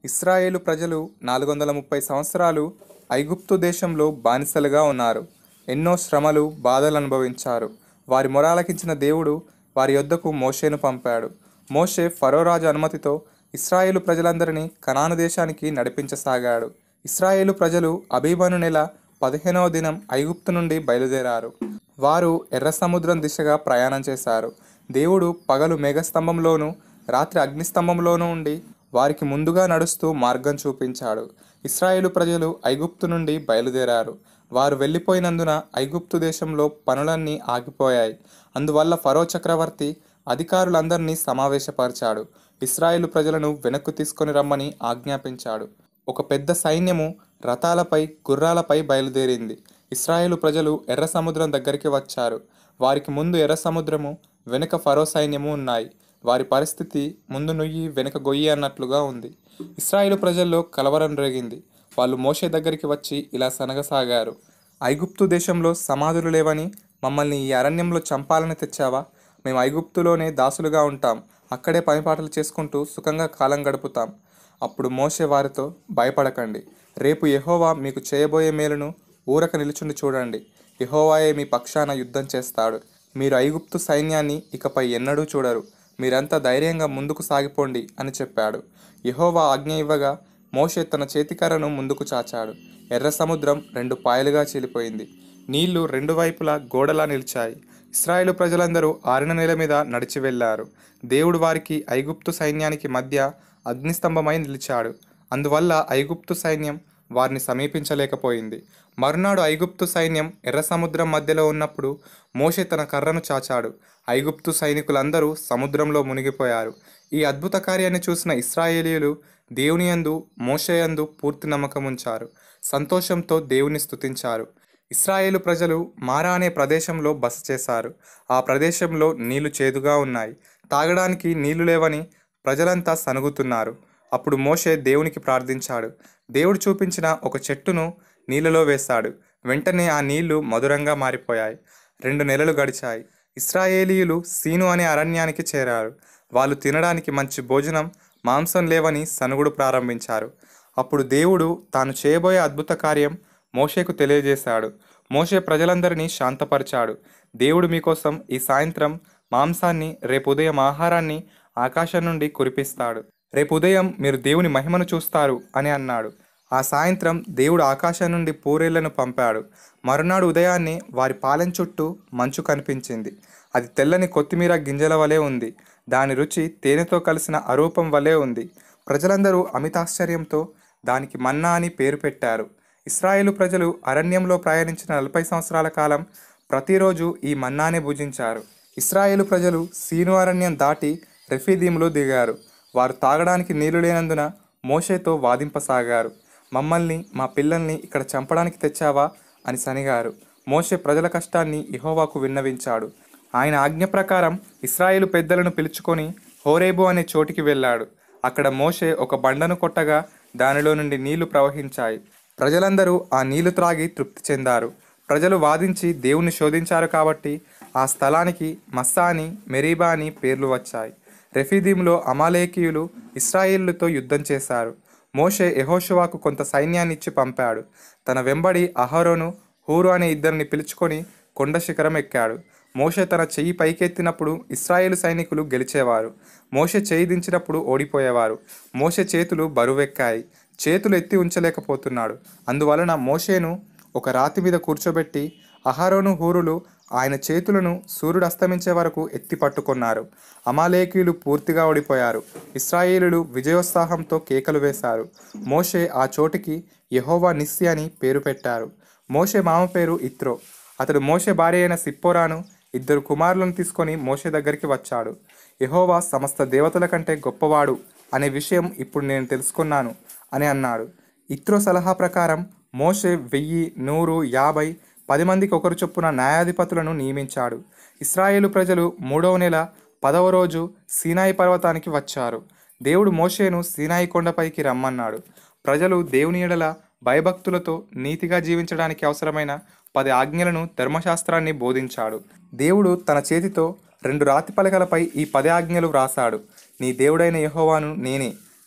ఇస్రాయేలు ప్రజలు నాలుగు వందల ముప్పై సంవత్సరాలు ఐగుప్తు దేశంలో బానిసలుగా ఉన్నారు ఎన్నో శ్రమలు బాధలు అనుభవించారు వారి మొరాలకించిన దేవుడు వారి యొద్దకు మోషేను పంపాడు మోషే ఫరోరాజు అనుమతితో ఇస్రాయేలు ప్రజలందరినీ కనాను దేశానికి నడిపించసాగాడు ఇస్రాయేలు ప్రజలు అబీబను నెల పదిహేనవ దినం ఐగుప్తు నుండి బయలుదేరారు వారు ఎర్ర సముద్రం దిశగా ప్రయాణం చేశారు దేవుడు పగలు మేఘస్తంభంలోనూ రాత్రి అగ్నిస్తంభంలోనూ ఉండి వారికి ముందుగా నడుస్తూ మార్గం చూపించాడు ఇస్రాయేలు ప్రజలు ఐగుప్తు నుండి బయలుదేరారు వారు వెళ్ళిపోయినందున ఐగుప్తు దేశంలో పనులన్నీ ఆగిపోయాయి అందువల్ల ఫరో చక్రవర్తి అధికారులందరినీ సమావేశపరిచాడు ఇస్రాయేలు ప్రజలను వెనక్కు తీసుకొని రమ్మని ఆజ్ఞాపించాడు ఒక పెద్ద సైన్యము రథాలపై గుర్రాలపై బయలుదేరింది ఇస్రాయేలు ప్రజలు ఎర్ర సముద్రం దగ్గరికి వచ్చారు వారికి ముందు ఎర్ర సముద్రము వెనుక ఫరో సైన్యము ఉన్నాయి వారి పరిస్థితి ముందు నుయ్యి వెనుక గొయ్యి అన్నట్లుగా ఉంది ఇస్రాయేలు ప్రజల్లో కలవరం రేగింది వాళ్ళు మోషే దగ్గరికి వచ్చి ఇలా సనగసాగారు ఐగుప్తు దేశంలో సమాధులు లేవని మమ్మల్ని ఈ అరణ్యంలో చంపాలని తెచ్చావా మేము ఐగుప్తులోనే దాసులుగా ఉంటాం అక్కడే పనిపాటలు చేసుకుంటూ సుఖంగా కాలం గడుపుతాం అప్పుడు మోషే వారితో భయపడకండి రేపు యెహోవా మీకు చేయబోయే మేలును ఊరక నిలుచుండి చూడండి యెహోవాయే మీ పక్షాన యుద్ధం చేస్తాడు మీరు ఐగుప్తు సైన్యాన్ని ఇకపై ఎన్నడూ చూడరు మీరంతా ధైర్యంగా ముందుకు సాగిపోండి అని చెప్పాడు యెహోవా ఆజ్ఞ ఇవ్వగా మోషే తన చేతికర్రను ముందుకు చాచాడు ఎర్ర సముద్రం రెండు పాయలుగా చీలిపోయింది నీళ్లు రెండు వైపులా గోడలా నిలిచాయి ఇస్రాయేలు ప్రజలందరూ ఆరిన నేల మీద నడిచి వెళ్ళారు దేవుడు వారికి ఐగుప్తు సైన్యానికి మధ్య అగ్నిస్తంభమై నిలిచాడు అందువల్ల ఐగుప్తు సైన్యం వారిని సమీపించలేకపోయింది మరునాడు ఐగుప్తు సైన్యం ఎర్ర సముద్రం మధ్యలో ఉన్నప్పుడు మోషే తన కర్రను చాచాడు ఐగుప్తు సైనికులందరూ సముద్రంలో మునిగిపోయారు ఈ అద్భుత కార్యాన్ని చూసిన ఇస్రాయేలీయులు దేవుని యందు మోషేయందు పూర్తి నమ్మకం ఉంచారు సంతోషంతో దేవుని స్తుతించారు ఇస్రాయేలు ప్రజలు మారా అనే ప్రదేశంలో బస చేశారు ఆ ప్రదేశంలో నీళ్లు చేదుగా ఉన్నాయి తాగడానికి నీళ్లు లేవని ప్రజలంతా సనుగుతున్నారు అప్పుడు మోషే దేవునికి ప్రార్థించాడు దేవుడు చూపించిన ఒక చెట్టును నీళ్ళలో వేశాడు వెంటనే ఆ నీళ్లు మధురంగా మారిపోయాయి రెండు నెలలు గడిచాయి ఇస్రాయేలీయులు సీను అనే అరణ్యానికి చేరారు వాళ్ళు తినడానికి మంచి భోజనం మాంసం లేవని సనుగుడు ప్రారంభించారు అప్పుడు దేవుడు తాను చేయబోయే అద్భుత కార్యం మోషేకు తెలియజేశాడు మోషే ప్రజలందరినీ శాంతపరిచాడు దేవుడు మీకోసం ఈ సాయంత్రం మాంసాన్ని రేపు ఉదయం ఆహారాన్ని ఆకాశం నుండి కురిపిస్తాడు రేపు ఉదయం మీరు దేవుని మహిమను చూస్తారు అని అన్నాడు ఆ సాయంత్రం దేవుడు ఆకాశం నుండి పూరేళ్లను పంపాడు మరునాడు ఉదయాన్నే వారి పాలెం చుట్టూ మంచు కనిపించింది అది తెల్లని కొత్తిమీర గింజల వలె ఉంది దాని రుచి తేనెతో కలిసిన అరూపం వలె ఉంది ప్రజలందరూ అమితాశ్చర్యంతో దానికి మన్నా అని పేరు పెట్టారు ఇస్రాయేలు ప్రజలు అరణ్యంలో ప్రయాణించిన నలభై సంవత్సరాల కాలం ప్రతిరోజు ఈ మన్నానే భుజించారు ఇస్రాయేలు ప్రజలు సీను అరణ్యం దాటి రెఫీదీములో దిగారు వారు తాగడానికి నీళ్లు లేనందున మోషేతో వాదింపసాగారు మమ్మల్ని మా పిల్లల్ని ఇక్కడ చంపడానికి తెచ్చావా అని సనిగారు మోషే ప్రజల కష్టాన్ని ఇహోవాకు విన్నవించాడు ఆయన ఆజ్ఞ ప్రకారం ఇస్రాయేలు పెద్దలను పిలుచుకొని హోరేబు అనే చోటికి వెళ్ళాడు అక్కడ మోషే ఒక బండను కొట్టగా దానిలో నుండి నీళ్లు ప్రవహించాయి ప్రజలందరూ ఆ నీళ్లు త్రాగి తృప్తి చెందారు ప్రజలు వాదించి దేవుణ్ణి శోధించారు కాబట్టి ఆ స్థలానికి మస్సా అని మెరీబా అని పేర్లు వచ్చాయి రెఫీదీంలో అమాలేకీయులు ఇస్రాయేళ్లతో యుద్ధం చేశారు మోషే యెహోషువాకు కొంత సైన్యాన్ని ఇచ్చి పంపాడు తన వెంబడి అహరోను హూరు అనే ఇద్దరిని పిలుచుకొని కొండ శిఖరం ఎక్కాడు మోషే తన చెయ్యి పైకెత్తినప్పుడు ఇస్రాయేలు సైనికులు గెలిచేవారు మోషే చేయి దించినప్పుడు ఓడిపోయేవారు మోషే చేతులు బరువెక్కాయి చేతులు ఎత్తి ఉంచలేకపోతున్నాడు అందువలన మోషేను ఒక రాతి మీద కూర్చోబెట్టి అహరోను హూరులు ఆయన చేతులను సూర్యుడు అస్తమించే వరకు ఎత్తి పట్టుకున్నారు అమాలేకీయులు పూర్తిగా ఓడిపోయారు ఇస్రాయేలులు విజయోత్సాహంతో కేకలు వేశారు మోషే ఆ చోటికి యెహోవా నిస్సి అని పేరు పెట్టారు మోషే మామ పేరు ఇత్రో అతడు మోషే భార్య అయిన సిప్పోరాను ఇద్దరు కుమారులను తీసుకొని మోషే దగ్గరికి వచ్చాడు యెహోవా సమస్త దేవతల కంటే గొప్పవాడు అనే విషయం ఇప్పుడు నేను తెలుసుకున్నాను అని అన్నాడు ఇత్రో సలహా ప్రకారం మోషే వెయ్యి నూరు యాభై పది మందికి ఒకరు చొప్పున న్యాయాధిపతులను నియమించాడు ఇస్రాయేలు ప్రజలు మూడవ నెల పదవ రోజు సీనాయి పర్వతానికి వచ్చారు దేవుడు మోషేను సీనాయి కొండపైకి రమ్మన్నాడు ప్రజలు దేవుని ఎడల భయభక్తులతో నీతిగా జీవించడానికి అవసరమైన పది ఆజ్ఞలను ధర్మశాస్త్రాన్ని బోధించాడు దేవుడు తన చేతితో రెండు రాతి పలకలపై ఈ పది ఆజ్ఞలు వ్రాసాడు నీ దేవుడైన యెహోవాను నేనే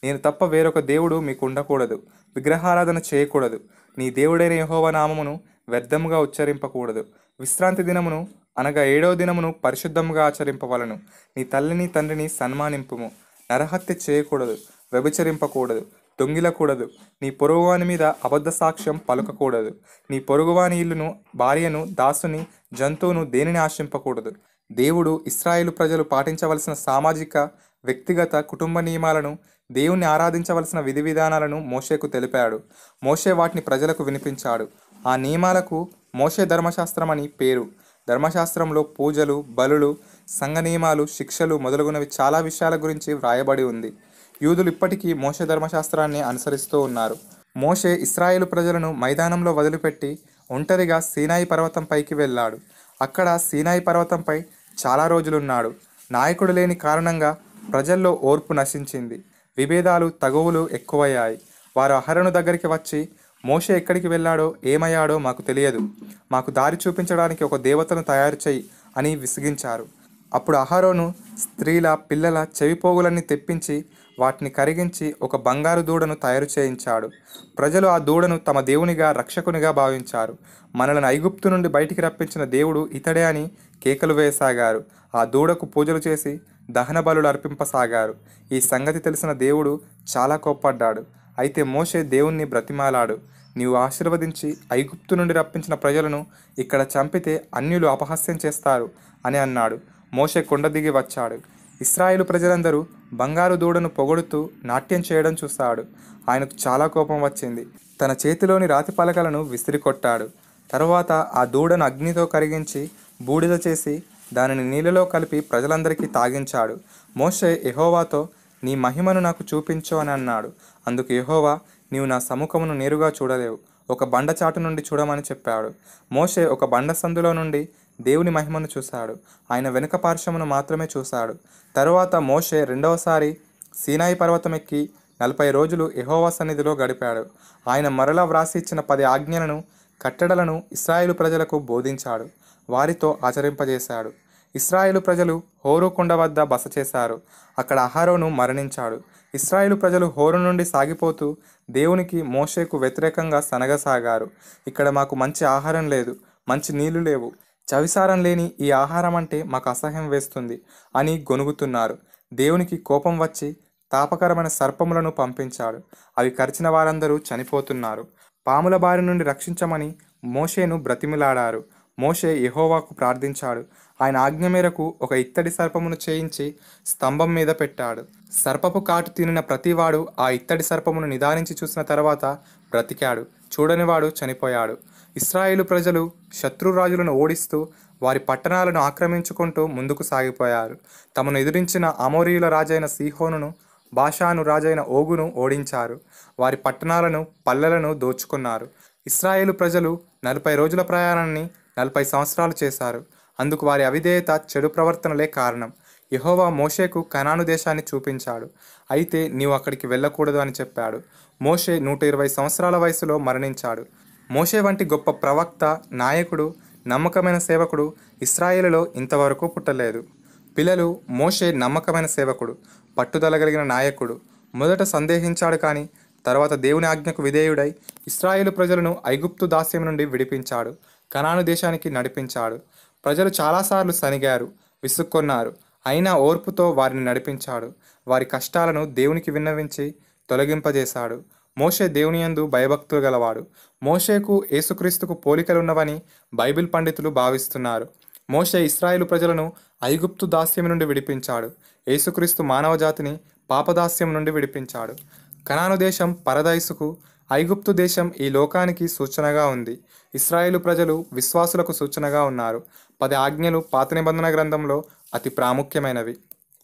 నేను తప్ప వేరొక దేవుడు మీకు ఉండకూడదు విగ్రహారాధన చేయకూడదు నీ దేవుడైన యెహోవా నామమును వ్యర్థముగా ఉచ్చరింపకూడదు విశ్రాంతి దినమును అనగా ఏడవ దినమును పరిశుద్ధముగా ఆచరింపవలను నీ తల్లిని తండ్రిని సన్మానింపుము నరహత్య చేయకూడదు వ్యభిచరింపకూడదు దొంగిలకూడదు నీ పొరుగువాని మీద అబద్ధ సాక్ష్యం పలుకకూడదు నీ పొరుగువాని ఇల్లును భార్యను దాసుని జంతువును దేనిని ఆశింపకూడదు దేవుడు ఇస్రాయేలు ప్రజలు పాటించవలసిన సామాజిక వ్యక్తిగత కుటుంబ నియమాలను దేవుణ్ణి ఆరాధించవలసిన విధి విధానాలను మోషేకు తెలిపాడు మోషే వాటిని ప్రజలకు వినిపించాడు ఆ నియమాలకు మోషే ధర్మశాస్త్రం అని పేరు ధర్మశాస్త్రంలో పూజలు బలులు సంఘ నియమాలు శిక్షలు మొదలగునవి చాలా విషయాల గురించి వ్రాయబడి ఉంది యూదులు ఇప్పటికీ మోషే ధర్మశాస్త్రాన్ని అనుసరిస్తూ ఉన్నారు మోషే ఇస్రాయేలు ప్రజలను మైదానంలో వదిలిపెట్టి ఒంటరిగా సీనాయి పర్వతం పైకి వెళ్ళాడు అక్కడ సీనాయి పర్వతంపై చాలా రోజులున్నాడు నాయకుడు లేని కారణంగా ప్రజల్లో ఓర్పు నశించింది విభేదాలు తగువులు ఎక్కువయ్యాయి వారు అహరను దగ్గరికి వచ్చి మోషే ఎక్కడికి వెళ్ళాడో ఏమయ్యాడో మాకు తెలియదు మాకు దారి చూపించడానికి ఒక దేవతను తయారు చేయి అని విసిగించారు అప్పుడు అహరోను స్త్రీల పిల్లల చెవిపోగులన్నీ తెప్పించి వాటిని కరిగించి ఒక బంగారు దూడను తయారు చేయించాడు ప్రజలు ఆ దూడను తమ దేవునిగా రక్షకునిగా భావించారు మనలను ఐగుప్తు నుండి బయటికి రప్పించిన దేవుడు ఇతడే అని కేకలు వేయసాగారు ఆ దూడకు పూజలు చేసి దహన బలులు అర్పింపసాగారు ఈ సంగతి తెలిసిన దేవుడు చాలా కోప్పడ్డాడు అయితే మోషే దేవుణ్ణి బ్రతిమాలాడు నీవు ఆశీర్వదించి ఐగుప్తు నుండి రప్పించిన ప్రజలను ఇక్కడ చంపితే అన్యులు అపహాస్యం చేస్తారు అని అన్నాడు మోషే కొండ దిగి వచ్చాడు ఇస్రాయేలు ప్రజలందరూ బంగారు దూడను పొగడుతూ నాట్యం చేయడం చూస్తాడు ఆయనకు చాలా కోపం వచ్చింది తన చేతిలోని రాతి పలకలను విసిరి కొట్టాడు తరువాత ఆ దూడను అగ్నితో కరిగించి బూడిద చేసి దానిని నీళ్ళలో కలిపి ప్రజలందరికీ తాగించాడు మోషే యెహోవాతో నీ మహిమను నాకు చూపించు అని అన్నాడు అందుకు యెహోవా నీవు నా సముఖమును నేరుగా చూడలేవు ఒక బండ చాటు నుండి చూడమని చెప్పాడు మోషే ఒక బండ సందులో నుండి దేవుని మహిమను చూశాడు ఆయన వెనుక పార్శ్వమును మాత్రమే చూశాడు తరువాత మోషే రెండవసారి సీనాయి పర్వతం ఎక్కి నలభై రోజులు యెహోవా సన్నిధిలో గడిపాడు ఆయన మరలా వ్రాసి ఇచ్చిన పది ఆజ్ఞలను కట్టడలను ఇస్రాయేలు ప్రజలకు బోధించాడు వారితో ఆచరింపజేశాడు ఇస్రాయేలు ప్రజలు హోరు కొండ వద్ద బస చేశారు అక్కడ అహారోను మరణించాడు ఇస్రాయేలు ప్రజలు హోరు నుండి సాగిపోతూ దేవునికి మోషేకు వ్యతిరేకంగా సనగసాగారు ఇక్కడ మాకు మంచి ఆహారం లేదు మంచి నీళ్లు లేవు చవిసారం లేని ఈ ఆహారం అంటే మాకు అసహ్యం వేస్తుంది అని గొనుగుతున్నారు దేవునికి కోపం వచ్చి తాపకరమైన సర్పములను పంపించాడు అవి కరిచిన వారందరూ చనిపోతున్నారు పాముల బారి నుండి రక్షించమని మోషేను బ్రతిమిలాడారు మోషే యెహోవాకు ప్రార్థించాడు ఆయన ఆజ్ఞ మేరకు ఒక ఇత్తడి సర్పమును చేయించి స్తంభం మీద పెట్టాడు సర్పపు కాటు తినిన ప్రతివాడు ఆ ఇత్తడి సర్పమును నిదానించి చూసిన తర్వాత బ్రతికాడు చూడనివాడు చనిపోయాడు ఇస్రాయేలు ప్రజలు శత్రురాజులను ఓడిస్తూ వారి పట్టణాలను ఆక్రమించుకుంటూ ముందుకు సాగిపోయారు తమను ఎదిరించిన అమోరీయుల రాజైన సీహోనును బాషాను రాజైన ఓగును ఓడించారు వారి పట్టణాలను పల్లెలను దోచుకున్నారు ఇస్రాయేలు ప్రజలు నలభై రోజుల ప్రయాణాన్ని నలభై సంవత్సరాలు చేశారు అందుకు వారి అవిధేయత చెడు ప్రవర్తనలే కారణం యెహోవా మోషేకు కనాను దేశాన్ని చూపించాడు అయితే నీవు అక్కడికి వెళ్ళకూడదు అని చెప్పాడు మోషే నూట ఇరవై సంవత్సరాల వయసులో మరణించాడు మోషే వంటి గొప్ప ప్రవక్త నాయకుడు నమ్మకమైన సేవకుడు ఇస్రాయేలులో ఇంతవరకు పుట్టలేదు పిల్లలు మోషే నమ్మకమైన సేవకుడు పట్టుదల కలిగిన నాయకుడు మొదట సందేహించాడు కానీ తర్వాత దేవుని ఆజ్ఞకు విధేయుడై ఇస్రాయేలు ప్రజలను ఐగుప్తు దాస్యం నుండి విడిపించాడు కనాను దేశానికి నడిపించాడు ప్రజలు చాలాసార్లు సనిగారు విసుక్కొన్నారు అయినా ఓర్పుతో వారిని నడిపించాడు వారి కష్టాలను దేవునికి విన్నవించి తొలగింపజేశాడు మోషే దేవుని యందు భయభక్తులు గలవాడు మోషేకు యేసుక్రీస్తుకు పోలికలున్నవని బైబిల్ పండితులు భావిస్తున్నారు మోషే ఇస్రాయేలు ప్రజలను ఐగుప్తు దాస్యం నుండి విడిపించాడు యేసుక్రీస్తు మానవ జాతిని పాపదాస్యం నుండి విడిపించాడు కనాను దేశం పరదైసుకు ఐగుప్తు దేశం ఈ లోకానికి సూచనగా ఉంది ఇస్రాయేలు ప్రజలు విశ్వాసులకు సూచనగా ఉన్నారు పది ఆజ్ఞలు పాత నిబంధన గ్రంథంలో అతి ప్రాముఖ్యమైనవి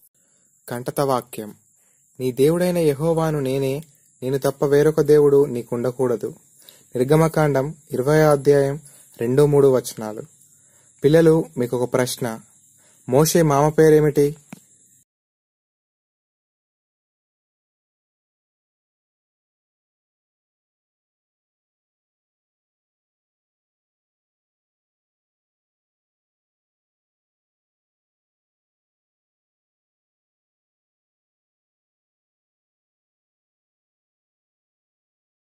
కంటత వాక్యం నీ దేవుడైన యెహోవాను నేనే నేను తప్ప వేరొక దేవుడు నీకుండకూడదు నిర్గమకాండం ఇరవై అధ్యాయం రెండు మూడు వచనాలు పిల్లలు మీకు ఒక ప్రశ్న మోషే మామ పేరేమిటి